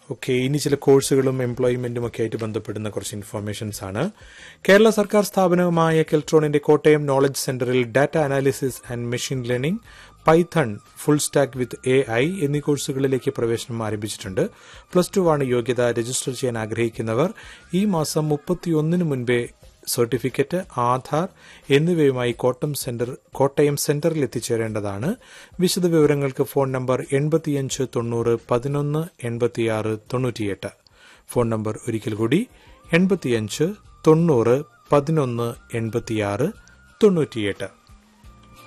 okay ഇനി ചില കോഴ്സുകളും എംപ്ലോയ്മെന്റും ഒക്കെ ആയിട്ട് ബന്ധപ്പെടുന്ന കുറച്ച് ഇൻഫർമേഷൻസ് ആണ് കേരള സർക്കാർ സ്ഥാപനമായ കെൽട്രോണിന്റെ കോട്ടയം നോളജ് സെന്ററിൽ data analysis and machine learning Python full stack with A I എന്നീ കോഴ്സുകളിലേക്ക് പ്രവേശനം ആരംഭിച്ചിട്ടുണ്ട് പ്ലസ് ടു ആണ് യോഗ്യത രജിസ്റ്റർ ചെയ്യാൻ ആഗ്രഹിക്കുന്നവർ ഈ മാസം മുപ്പത്തിയൊന്നിന് മുൻപേ സർട്ടിഫിക്കറ്റ് ആധാർ എന്നിവയുമായി കോട്ടം സെന്റർ കോട്ടയം സെന്ററിൽ എത്തിച്ചേരേണ്ടതാണ് വിശദ വിവരങ്ങൾക്ക് ഫോൺ നമ്പർ എൺപത്തിയഞ്ച് തൊണ്ണൂറ് പതിനൊന്ന് എൺപത്തിയാറ് തൊണ്ണൂറ്റിയെട്ട് ഫോൺ നമ്പർ ഒരിക്കൽ കൂടി എൺപത്തിയഞ്ച് തൊണ്ണൂറ് പതിനൊന്ന് എൺപത്തിയാറ് തൊണ്ണൂറ്റിയെട്ട്